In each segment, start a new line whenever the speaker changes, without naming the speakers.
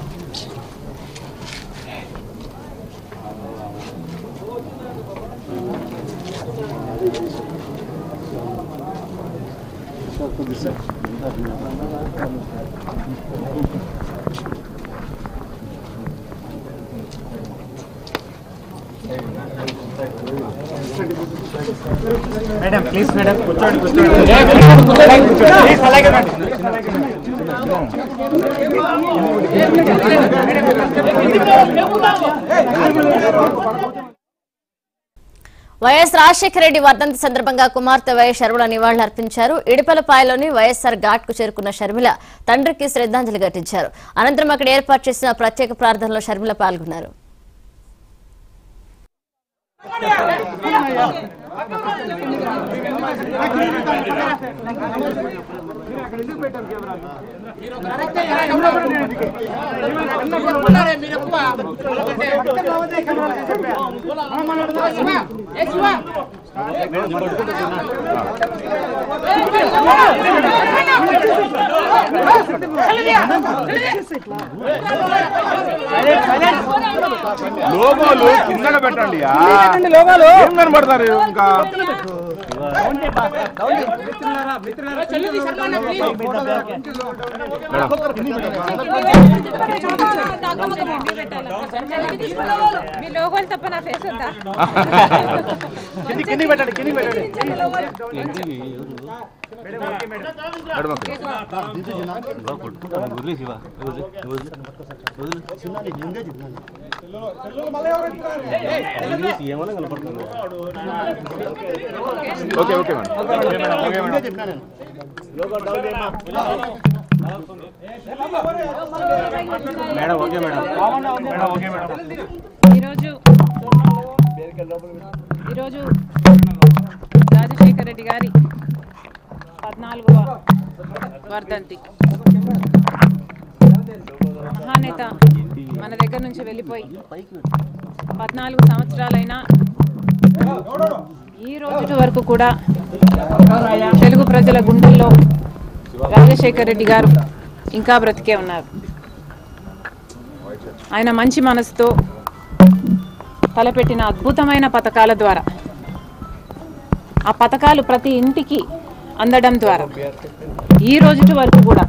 Madam please madam కూర్చోండి కూర్చోండి please అలాగే మేడం
వైఎస్ రాజశేఖర రెడ్డి వర్ధంతి సందర్భంగా కుమార్తె వైఎస్ షర్మిల నివాళులర్పించారు ఇడిపలపాయలోని వైఎస్ఆర్ ఘాట్ కు చేరుకున్న షర్మిల తండ్రికి శ్రద్ధాంజలి ఘటించారు అనంతరం అక్కడ ఏర్పాటు చేసిన ప్రత్యేక ప్రార్థనలో షర్మిల పాల్గొన్నారు
లోగోలు కిందన పెట్టండి ఏం కనబడతారు ఇంకా
మీ లోగోలు తప్ప నా ఫేస్ ఉందా
కింది కింది పెట్టండి కింది పెట్టండి
మేడం అక్కడ. Okay okay madam
madam okay madam madam okay madam
ఈరోజు ఈరోజు రాజశేఖర రెడ్డి గారి పద్నాలుగవ వర్ధంతి మహానేత మన దగ్గర నుంచి వెళ్ళిపోయి పద్నాలుగు సంవత్సరాలైనా ఈ రోజు వరకు కూడా తెలుగు ప్రజల గుండెల్లో రాజశేఖర రెడ్డి గారు ఇంకా బ్రతికే ఉన్నారు ఆయన మంచి మనసుతో తలపెట్టిన అద్భుతమైన పథకాల ద్వారా ఆ పథకాలు ప్రతి ఇంటికి అందడం ద్వారా ఈ రోజు వరకు కూడా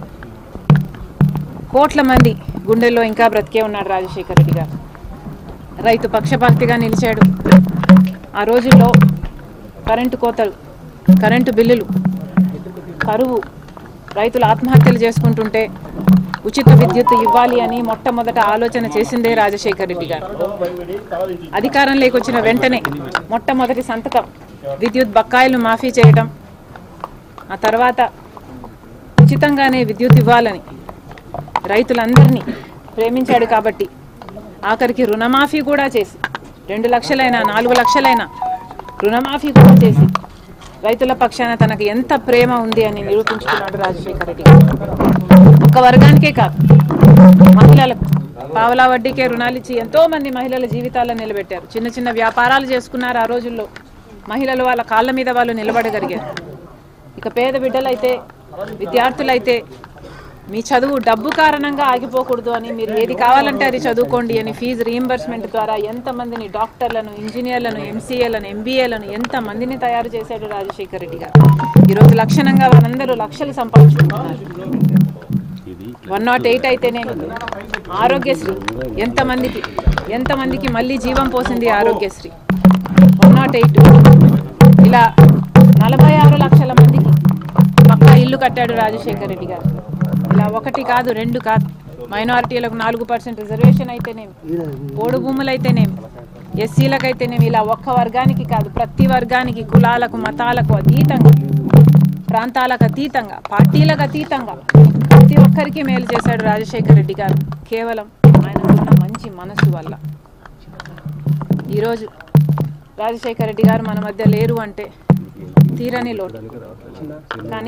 కోట్ల మంది గుండెల్లో ఇంకా బ్రతికే ఉన్నాడు రాజశేఖర రెడ్డి గారు రైతు పక్షపాతిగా నిలిచాడు ఆ రోజుల్లో కరెంటు కోతలు కరెంటు బిల్లులు కరువు రైతులు ఆత్మహత్యలు చేసుకుంటుంటే ఉచిత విద్యుత్ ఇవ్వాలి అని మొట్టమొదట ఆలోచన చేసిందే రాజశేఖర్ రెడ్డి గారు అధికారంలోకి వచ్చిన వెంటనే మొట్టమొదటి సంతకం విద్యుత్ బకాయిలు మాఫీ చేయడం ఆ తర్వాత ఉచితంగానే విద్యుత్ ఇవ్వాలని రైతులందరినీ ప్రేమించాడు కాబట్టి ఆఖరికి రుణమాఫీ కూడా చేసి రెండు లక్షలైనా నాలుగు లక్షలైనా రుణమాఫీ కూడా చేసి రైతుల పక్షాన తనకు ఎంత ప్రేమ ఉంది అని నిరూపించుకున్నాడు రాజశేఖర రెడ్డి గారు ఒక్క వర్గానికే కాదు మహిళలకు పావలా వడ్డీకే రుణాలు ఇచ్చి ఎంతో మంది మహిళల జీవితాలను నిలబెట్టారు చిన్న చిన్న వ్యాపారాలు చేసుకున్నారు ఆ రోజుల్లో మహిళలు వాళ్ళ కాళ్ళ మీద వాళ్ళు నిలబడగలిగారు ఇక పేద బిడ్డలైతే విద్యార్థులైతే మీ చదువు డబ్బు కారణంగా ఆగిపోకూడదు అని మీరు ఏది కావాలంటే అది చదువుకోండి అని ఫీజు రీయింబర్స్మెంట్ ద్వారా ఎంతమందిని డాక్టర్లను ఇంజనీర్లను ఎంసీఏలను ఎంబీఏలను ఎంతమందిని తయారు చేశాడు రాజశేఖర రెడ్డి గారు ఈరోజు లక్షణంగా వాళ్ళందరూ లక్షలు సంపాదించుకుంటున్నారు వన్ నాట్ ఎయిట్ అయితేనే ఆరోగ్యశ్రీ ఎంతమందికి ఎంతమందికి మళ్ళీ జీవం పోసింది ఆరోగ్యశ్రీ వన్ నాట్ ఎయిట్ ఇలా నలభై ఆరు లక్షల మందికి పక్కా ఇల్లు కట్టాడు రాజశేఖర రెడ్డి గారు ఇలా ఒకటి కాదు రెండు కాదు మైనారిటీలకు నాలుగు పర్సెంట్ రిజర్వేషన్ అయితేనేమి ఓడు భూములు అయితేనేమి ఎస్సీలకు అయితేనేమి ఇలా ఒక్క వర్గానికి కాదు ప్రతి వర్గానికి కులాలకు మతాలకు అతీతంగా ప్రాంతాలకు అతీతంగా పార్టీలకు అతీతంగా ప్రతి ఒక్కరికి మేలు చేశాడు రాజశేఖర రెడ్డి గారు కేవలం ఆయన ఉన్న మంచి మనసు వల్ల ఈరోజు రాజశేఖర రెడ్డి గారు మన మధ్య లేరు అంటే తీరని లోటు కానీ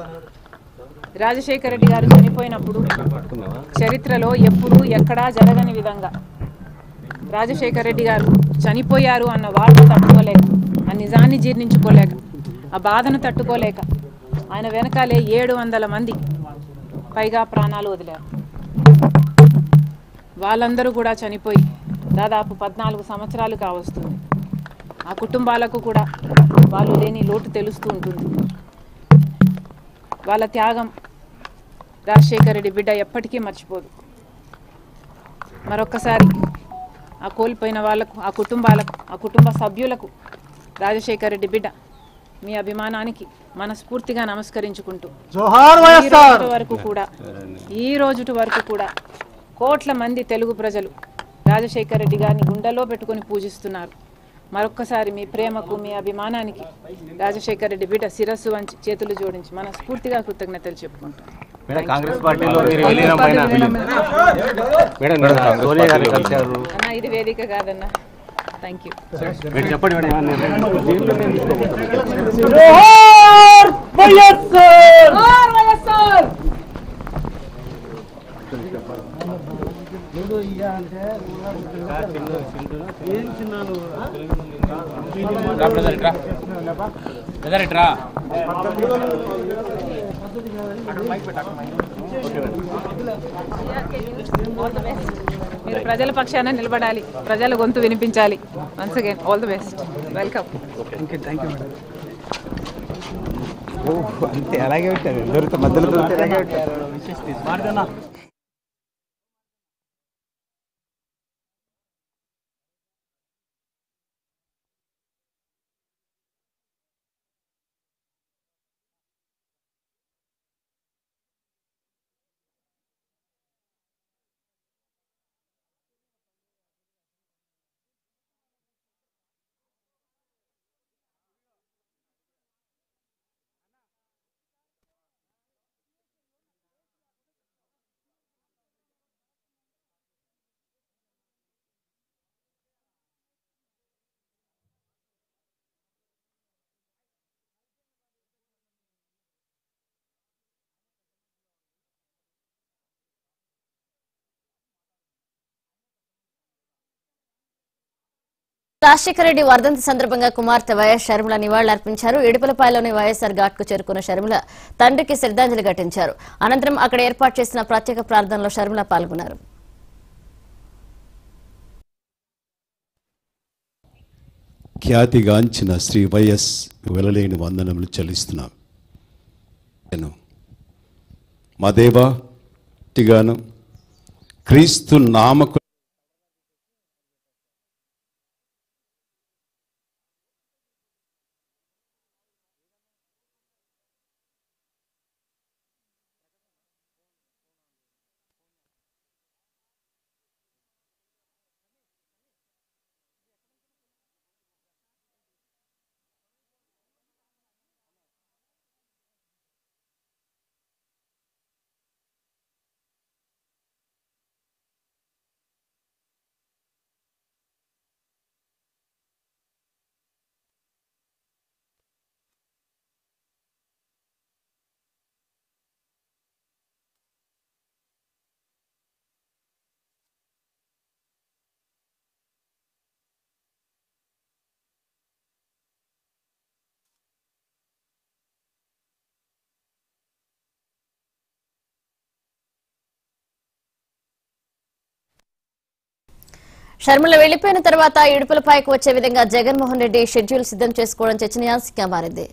రాజశేఖర రెడ్డి గారు చనిపోయినప్పుడు చరిత్రలో ఎప్పుడూ ఎక్కడా జరగని విధంగా రాజశేఖర రెడ్డి గారు చనిపోయారు అన్న వార్త తట్టుకోలేక ఆ నిజాన్ని జీర్ణించుకోలేక ఆ బాధను తట్టుకోలేక ఆయన వెనకాలే ఏడు వందల మంది పైగా ప్రాణాలు వదిలారు వాళ్ళందరూ కూడా చనిపోయి దాదాపు పద్నాలుగు సంవత్సరాలు కావస్తుంది ఆ కుటుంబాలకు కూడా వాళ్ళు లేని లోటు తెలుస్తూ ఉంటుంది వాళ్ళ త్యాగం రాజశేఖర రెడ్డి బిడ్డ ఎప్పటికీ మర్చిపోదు మరొక్కసారి ఆ కోల్పోయిన వాళ్ళకు ఆ కుటుంబాలకు ఆ కుటుంబ సభ్యులకు రాజశేఖర రెడ్డి బిడ్డ మీ అభిమానానికి మనస్ఫూర్తిగా నమస్కరించుకుంటూ
జోహార్
ఈ
వైఎస్ఆర్
రోజుటి వరకు కూడా ఈ రోజుటి వరకు కూడా కోట్ల మంది తెలుగు ప్రజలు రాజశేఖర రెడ్డి గారిని గుండెలో పెట్టుకొని పూజిస్తున్నారు మరొక్కసారి మీ ప్రేమకు మీ అభిమానానికి రాజశేఖర రెడ్డి బిడ్డ శిరస్సు వంచి చేతులు జోడించి మనస్ఫూర్తిగా కృతజ్ఞతలు చెప్పుకుంటాం
మేడం కాంగ్రెస్ పార్టీలో మీరు విలీనం పైన మేడం నిన్న సోనియా గారిని కలిశారు
అన్న ఇది వేదిక కాదన్న థ్యాంక్ యూ
మీరు చెప్పండి మేడం ఏమన్నా
మీరు ప్రజల పక్షాన నిలబడాలి ప్రజల గొంతు వినిపించాలి once again all the best welcome
అంతే అలాగే పెట్టారు దొరికితే మధ్యలో దొరికితే అలాగే పెట్టారు
రాజశేఖర రెడ్డి వర్ధంతి సందర్భంగా కుమార్తె వైఎస్ షర్మిల నివాళులర్పించారు ఇడుపులపాయలోని వైఎస్ఆర్ ఘాట్ కు చేరుకున్న షర్మిల తండ్రికి శ్రద్ధాంజలి ఘటించారు అనంతరం అక్కడ ఏర్పాటు చేసిన ప్రత్యేక ప్రార్థనలో షర్మిల పాల్గొన్నారు
ఖ్యాతిగాంచిన శ్రీ వైఎస్ వెలలేని వందనములు చెల్లిస్తున్నాం నేను మా దేవా తిగాను క్రీస్తు నామకు
షర్మిల వెళ్లిపోయిన తర్వాత ఇడుపులపాయకు వచ్చే విధంగా జగన్మోహన్ రెడ్డి షెడ్యూల్ సిద్ధం చేసుకోవడం చర్చనీయాంశంగా మారింది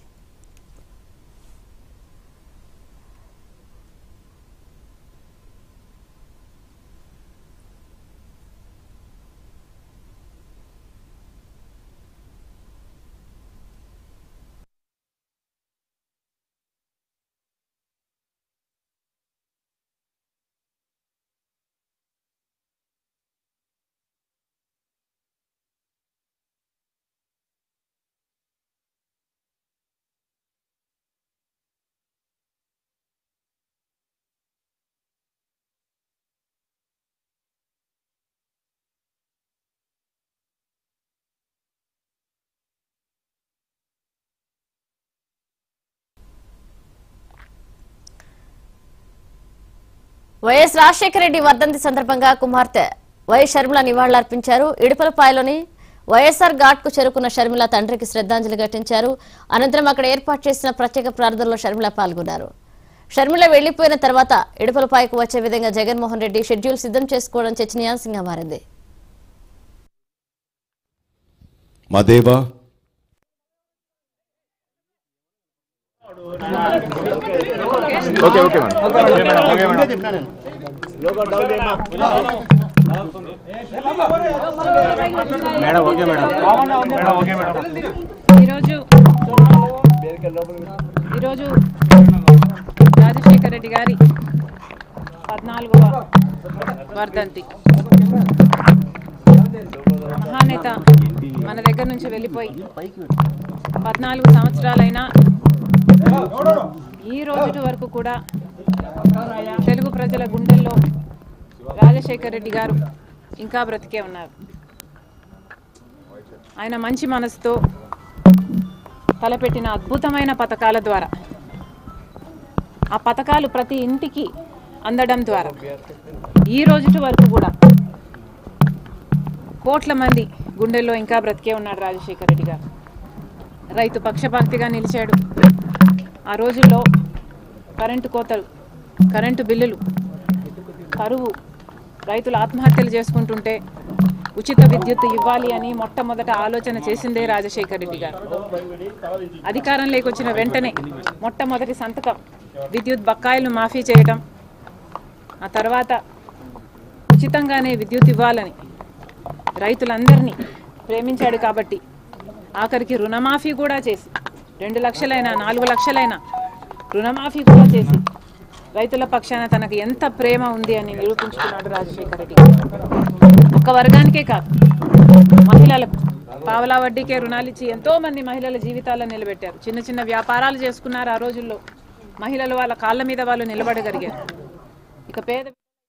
వైఎస్ రాజశేఖర రెడ్డి వర్ధంతి సందర్భంగా కుమార్తె వైఎస్ షర్మిల నివాళులర్పించారు ఇడుపలపాయలోని వైఎస్ఆర్ ఘాట్ కు చేరుకున్న షర్మిల తండ్రికి శ్రద్ధాంజలి ఘటించారు అనంతరం అక్కడ ఏర్పాటు చేసిన ప్రత్యేక ప్రార్థనలో షర్మిల పాల్గొన్నారు షర్మిల వెళ్లిపోయిన తర్వాత ఇడుపులపాయకు వచ్చే విధంగా జగన్మోహన్ రెడ్డి షెడ్యూల్ సిద్ధం చేసుకోవడం చర్చనీయాంశంగా మారింది
మా దేవా
okay okay madam
madam okay madam
ఈరోజు ఈరోజు రాజశేఖర రెడ్డి గారి పద్నాలుగవ వర్ధంతి మహానేత మన దగ్గర నుంచి వెళ్ళిపోయి పద్నాలుగు సంవత్సరాలైనా ఈ రోజు వరకు కూడా తెలుగు ప్రజల గుండెల్లో రాజశేఖర రెడ్డి గారు ఇంకా బ్రతికే ఉన్నారు ఆయన మంచి మనసుతో తలపెట్టిన అద్భుతమైన పథకాల ద్వారా ఆ పథకాలు ప్రతి ఇంటికి అందడం ద్వారా ఈ రోజు వరకు కూడా కోట్ల మంది గుండెల్లో ఇంకా బ్రతికే ఉన్నాడు రాజశేఖర రెడ్డి గారు రైతు పక్షపాతిగా నిలిచాడు ఆ రోజుల్లో కరెంటు కోతలు కరెంటు బిల్లులు కరువు రైతులు ఆత్మహత్యలు చేసుకుంటుంటే ఉచిత విద్యుత్ ఇవ్వాలి అని మొట్టమొదట ఆలోచన చేసిందే రాజశేఖర రెడ్డి గారు అధికారంలోకి వచ్చిన వెంటనే మొట్టమొదటి సంతకం విద్యుత్ బకాయిలను మాఫీ చేయడం ఆ తర్వాత ఉచితంగానే విద్యుత్ ఇవ్వాలని రైతులందరినీ ప్రేమించాడు కాబట్టి ఆఖరికి రుణమాఫీ కూడా చేసి రెండు లక్షలైనా నాలుగు లక్షలైనా రుణమాఫీ కూడా చేసి రైతుల పక్షాన తనకు ఎంత ప్రేమ ఉంది అని నిరూపించుకున్నాడు రాజశేఖర రెడ్డి గారు. ఒక్క వర్గానికే కాదు మహిళలకు పావలా వడ్డీకే రుణాలు ఇచ్చి ఎంతో మంది మహిళల జీవితాలను నిలబెట్టారు చిన్న చిన్న వ్యాపారాలు చేసుకున్నారు ఆ రోజుల్లో మహిళలు వాళ్ళ కాళ్ళ మీద వాళ్ళు నిలబడగలిగారు ఇక పేద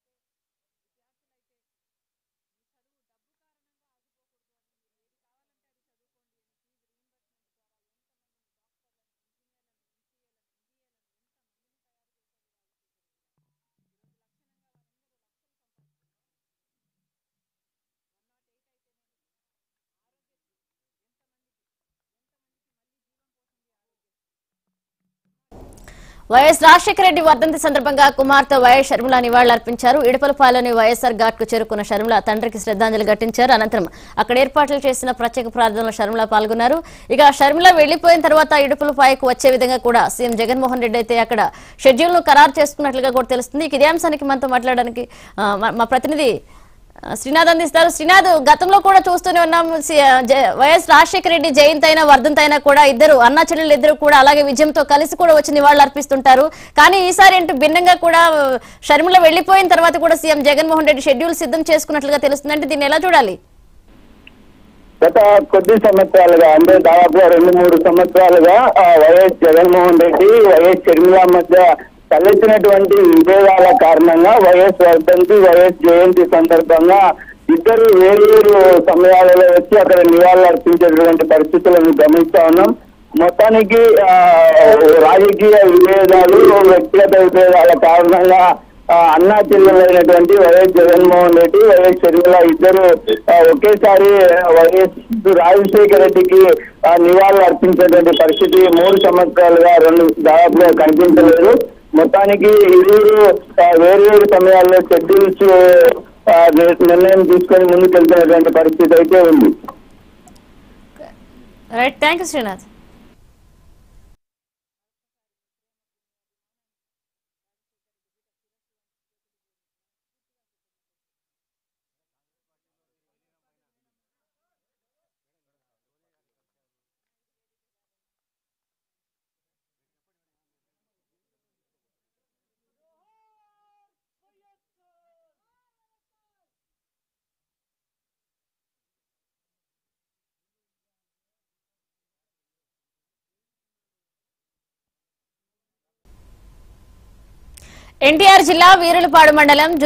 వైఎస్ రాజశేఖర రెడ్డి వర్ధంతి సందర్భంగా కుమార్తె వైఎస్ షర్మిల నివాళులర్పించారు ఇడపలపాలెని వైఎస్ఆర్ ఘాట్ కు చేరుకున్న షర్మిల తండ్రికి శ్రద్ధాంజలి ఘటించారు అనంతరం అక్కడ ఏర్పాట్లు చేసిన ప్రత్యేక ప్రార్థనలో షర్మిల పాల్గొన్నారు ఇక షర్మిల వెళ్లిపోయిన తర్వాత ఇడుపులపాయకు వచ్చే విధంగా కూడా సీఎం జగన్మోహన్ రెడ్డి అయితే అక్కడ షెడ్యూల్ ను ఖరారు చేసుకున్నట్లుగా కూడా తెలుస్తుంది ఇక ఇదే అంశానికి మనతో మాట్లాడడానికి ఆ, మా- మా ప్రతినిధి ఆ, శ్రీనాథ్ అందిస్తారు శ్రీనాథ్ గతంలో కూడా చూస్తూనే ఉన్నాం సి- జ- వైఎస్ రాజశేఖర రెడ్డి జయంతి అయినా వర్ధంతి అయినా కూడా ఇద్దరు అన్నా చెల్లెలు ఇద్దరు కూడా అలాగే విజయంతో కలిసి కూడా వచ్చి నివాళులు అర్పిస్తుంటారు కానీ ఈసారి ఏంటి భిన్నంగా కూడా ఆ, షర్మిల వెళ్లిపోయిన తర్వాత కూడా సీఎం జగన్మోహన్ రెడ్డి షెడ్యూల్ సిద్ధం చేసుకున్నట్లుగా తెలుస్తుంది అంటే దీన్ని ఎలా చూడాలి
గత కొద్ది సంవత్సరాలుగా అంటే దాదాపుగా రెండు మూడు సంవత్సరాలుగా ఆ, వైఎస్ జగన్మోహన్ రెడ్డి వైఎస్ షర్మిల మధ్య తలెత్తినటువంటి విభేదాల కారణంగా వైఎస్ వర్ధంతి వైఎస్ జయంతి సందర్భంగా ఇద్దరు వేరు సమయాలలో వచ్చి అక్కడ నివాళులు అర్పించేటువంటి పరిస్థితులను గమనిస్తా ఉన్నాం మొత్తానికి ఆ, రాజకీయ విభేదాలు వ్యక్తిగత విభేదాల కారణంగా ఆ, అన్నా చెల్లెలైనటువంటి వైఎస్ జగన్మోహన్ రెడ్డి వైఎస్ షర్మిల ఇద్దరు ఆ, ఒకేసారి వైఎస్ రాజశేఖర రెడ్డికి ఆ, నివాళులు అర్పించేటువంటి పరిస్థితి మూడు సంవత్సరాలుగా రెండు దాదాపుగా కనిపించలేదు మొత్తానికి ఇరువురు ఆ, వేర్వేరు సమయాల్లో షెడ్యూల్స్ ఆ, నిర్- నిర్ణయం తీసుకొని ముందుకెళ్తున్నటువంటి పరిస్థితి అయితే ఉంది
right thank you Srinath NTR జిల్లా వీరులపాడు మండలం